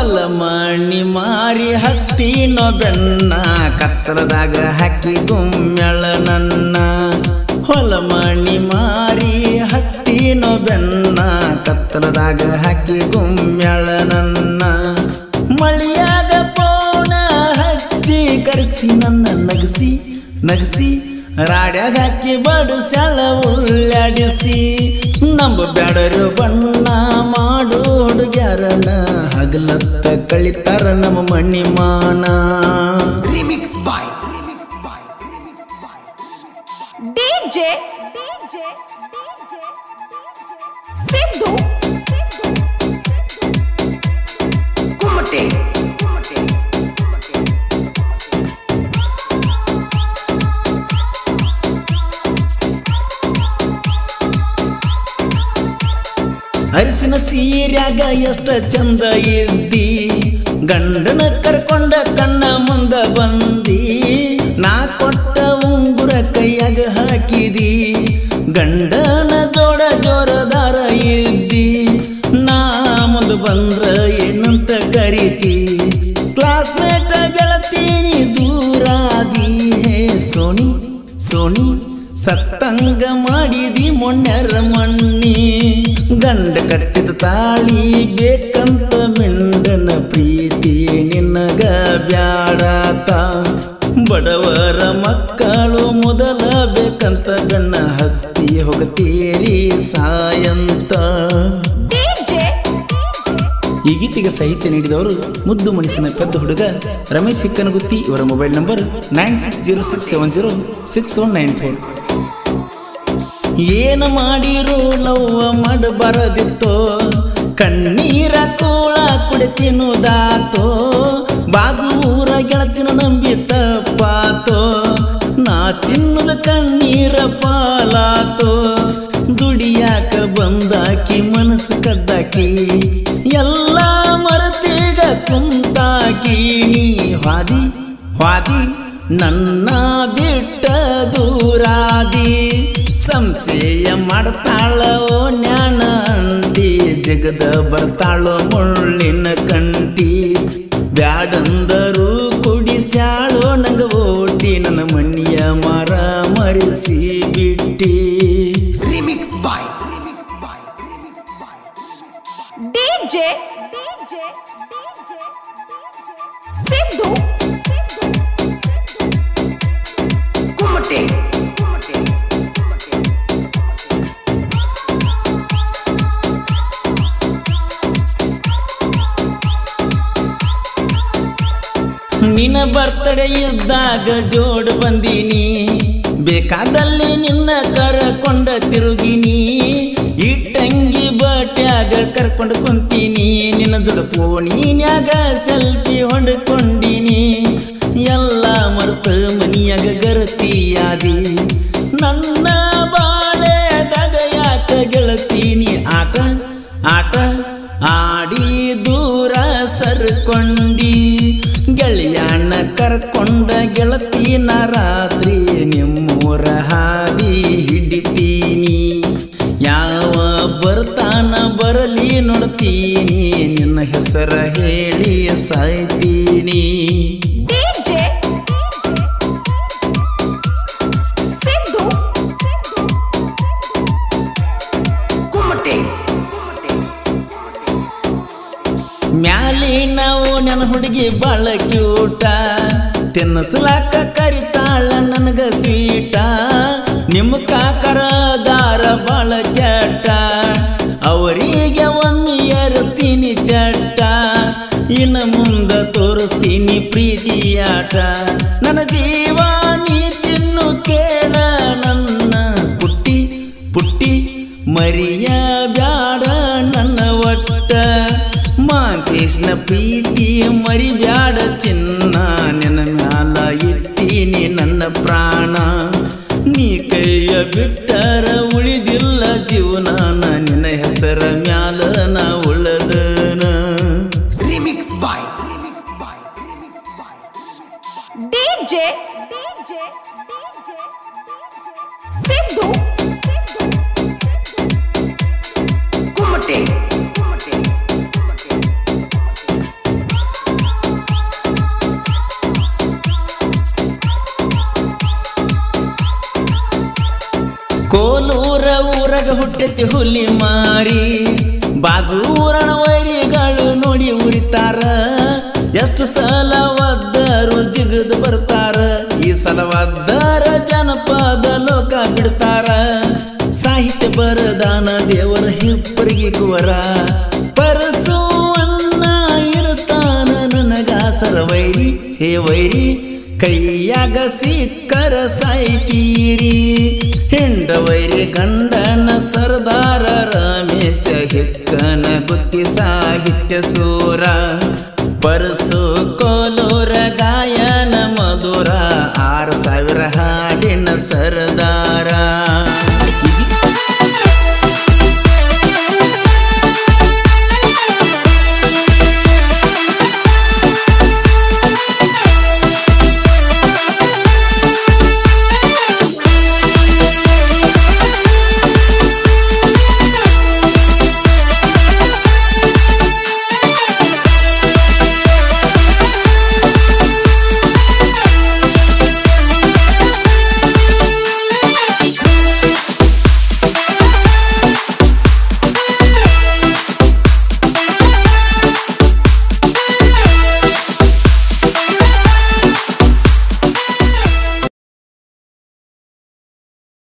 ಹೊಲ ಮಣಿ ಮಾರಿ ಹತ್ತಿನೋ ಬೆನ್ನ ಕತ್ತಲದಾಗ ಹಾಕಿ ಗುಮ್ಮೆಳ ನನ್ನ ಹೊಲ ಮಣಿ ಮಾರಿ ಹತ್ತಿನೋ ಬೆನ್ನ ಕತ್ತಲದಾಗ ಹಾಕಿ ಗುಮ್ಮೆಳ ನನ್ನ ಮಳಿಯಾಗ ಪೋಣ ಹಚ್ಚಿ ಕರೆಸಿ ನನ್ನ ನಗಸಿ ನಗಸಿ ರಾಡ್ಯಾಗ ಹಾಕಿ ಬಡಿಸ್ಯಾಳ ಉಳ್ಳಾಡಿಸಿ ನಂಬ ಬ್ಯಾಡರು ಬಣ್ಣ ಮಾಡು ಹುಡುಗ್ಯಾರನ ಹಗಲತ್ತ ಕಳಿತಾರ ನಮ್ಮ ಮಣಿಮಾನ Remix by DJ Sidhu Kumate. ಅರಿಸಿನ ಸೀರ್ಯಾಗ ಎಷ್ಟ ಚಂದ ಇದ್ದಿ ಗಂಡನ ಕರ್ಕೊಂಡ ಕಣ್ಣ ಮುಂದ ಬಂದಿ ನಾ ಕೊಟ್ಟ ಉಂಗುರ ಕೈಯಾಗ ಹಾಕಿದಿ ಗಂಡನ ಜೋಡ ಜೋರದಾರ ಇದ್ದಿ ನಾ ಮುಂದ ಬಂದ್ರ ಏನಂತ ಕರಿತಿ ಕ್ಲಾಸ್ಮೇಟ ಗೆಳತೀನಿ ದೂರಾದಿ ಹೇ ಸೋನಿ ಸೋನಿ ಸತ್ತಂಗ ಮಾಡಿದಿ ಮೊನ್ನೆರ ಮಣ್ಣಿ ಗಂಡ ಕಟ್ಟಿದ ತಾಳಿ ಬೇಕಂತ ಮಿಂಡನ ಪ್ರೀತಿ ನಿನಗ ಬ್ಯಾಡಾತ ಬಡವರ ಮಕ್ಕಳು ಮೊದಲ ಬೇಕಂತ ಗಣ್ಣ ಹತ್ತಿ ಹೋಗತೀರಿ ಸಾಯಂತ DJ ಈ ಗೀತೆಗೆ ಸಾಹಿತ್ಯ ನೀಡಿದವರು ಮುದ್ದು ಮನಸ್ಸಿನ ಪೆದ್ದ ಹುಡುಗ ರಮೇಶ್ ಹಿಕ್ಕನಗುತ್ತಿ ಇವರ mobile number nine six zero six seven zero six one nine four ಏನು ಮಾಡಿರು ಲವ್ವ ಮಾಡಬಾರದಿತ್ತೋ ಕಣ್ಣೀರ ಕೂಳ ಕುಡಿ ತಿನ್ನುದಾತೋ ಬಾಜು ಊರ ಗೆಳತಿನ ನಂಬಿ ತಪ್ಪಾತೋ ನಾ ತಿನ್ನುದ ಕಣ್ಣೀರ ಪಾಲಾತೋ ದುಡಿಯಾಕ ಬಂದಾಕಿ ಮನಸ್ಸು ಕದ್ದಾಕಿ ಎಲ್ಲ ಮರತೀಗ ಕುಂತಾಕಿ ನೀ ಹಾದಿ ಹಾದಿ ನನ್ನ ಬಿಟ್ಟ ದೂರಾದಿ ಸಂಶಯ ಮಾಡ್ತಾಳೋ ಜ್ಞಾನ ಅಂದಿ ಜಗದ ಬರ್ತಾಳೋ ಮುಳ್ಳಿನ ಕಂಟಿ ಬ್ಯಾಡಂದರು ಕುಡಿಸ್ಯಾಳೋ ನಂಗ ಓಟಿ ನನ್ನ ಮಣ್ಣಿಯ ಮರ ಮರೆಸಿ ಬಿಟ್ಟಿ Remix by DJ Sidhu Kumate. ನಿನ್ನ ಬರ್ತಡೇ ಇದ್ದಾಗ ಜೋಡ್ ಬಂದೀನಿ ಬೇಕಾದಲ್ಲಿ ನಿನ್ನ ಕರ್ಕೊಂಡ ತಿರುಗಿನಿ ಇಟ್ಟಂಗಿ ಬಟ್ಯಾಗ ಕರ್ಕೊಂಡು ಕುಂತೀನಿ ನಿನ್ನ ಜೋಡ ಫೋನಿನ್ಯಾಗ ಸೆಲ್ಫಿ ಹೊಡ್ಕೊಂಡಿನಿ ಎಲ್ಲ ಮರ್ತ ಮನಿಯಾಗ ಗರತಿಯಾದಿ ನನ್ನ ಬಾಳೆದಾಗ ಯಾಕ ಗೆಳತೀನಿ ಆಟ ಆಟ ಆಡಿ ದೂರ ಸರ್ಕೊಂಡಿ ಗೆಳೆಯಣ್ಣ ಕರ್ಕೊಂಡ ಗೆಳತಿನ ರಾತ್ರಿ ನಿಮ್ಮೂರ ಹಾದಿ ಹಿಡಿತೀನಿ ಯಾವ ಬರ್ತಾನ ಬರಲಿ ನೋಡ್ತೀನಿ ನಿನ್ನ ಹೆಸರ ಹೇಳಿ ಸಾಯ್ತೀನಿ DJ Sidhu Kumate. ಮ್ಯಾಲಿನವು ನನ್ನ ಹುಡುಗಿ ಬಾಳ ಕ್ಯೂಟ ತಿನ್ನಸ್ಲಾಕ ಕರಿತಾಳ ನನಗ ಸ್ವೀಟ ನಿಮ್ಮ ಕಾಕರದಾರ ಬಾಳ ಕೆಟ್ಟ ಅವರಿಗೆ ಒಮ್ಮೆ ಎರಸ್ತೀನಿ ಚಟ್ಟ ಇನ್ನು ಮುಂದ ತೋರಿಸ್ತೀನಿ ಪ್ರೀತಿಯಾಟ ನನ್ನ ಜೀವ ನೀ ಚಿನ್ನು ಕೇಳ ನನ್ನ ಪುಟ್ಟಿ ಪುಟ್ಟಿ ಮರಿಯ ಬ್ಯಾಡ ನನ್ನ ಒಟ್ಟ ಮಾಂತೇಶ್ನ ಪ್ರೀತಿ ಮರಿಬ್ಯಾಡ ಚಿನ್ನ ನಿನ್ನ ಮ್ಯಾಲ ಇಟ್ಟೀನಿ ನನ್ನ ಪ್ರಾಣ ನೀ ಕೈಯ ಬಿಟ್ಟರ ಉಳಿದಿಲ್ಲ ಜೀವನ ನಿನ್ನ ಹೆಸರ ಮ್ಯಾಲ ನಾ ಉಳದನ Remix by DJ Sidhu ಹುಟ್ಟೈತಿ ಹುಲಿ ಮಾರಿ ಬಾಜೂರಣ ವೈರಿಗಳು ನೋಡಿ ಉರಿತಾರ ಎಷ್ಟು ಸಲ ಒದ್ದರು ಜಿಗದ್ ಬರ್ತಾರ ಈ ಸಲ ಒದ್ದರ ಜನಪದ ಲೋಕ ಬಿಡ್ತಾರ ಸಾಹಿತ್ಯ ಬರದಾನ ದೇವರ ಹಿಪ್ಪರಿಗೆ ಕುವರ ಪರಸುವನ್ನ ಇರುತ್ತಾನ ನನಗಾಸರ ವೈರಿ ಹೇ ವೈರಿ ಕೈಯಾಗ ಸಿಕ್ಕರ ಸಾಯ್ತೀರಿ ಹೆಂಡ ವೈರಿ ಗಂಡನ ಸರ್ದಾರ ರಮೇಶ ಹಿಕ್ಕನ ಗುತ್ತಿ ಸಾಹಿತ್ಯ ಸೂರ ಪರಸು ಕೋಲೂರ ಗಾಯನ ಮಧುರ ಆರು ಸಾವಿರ ಹಾಡಿನ ಸರ್ದಾರ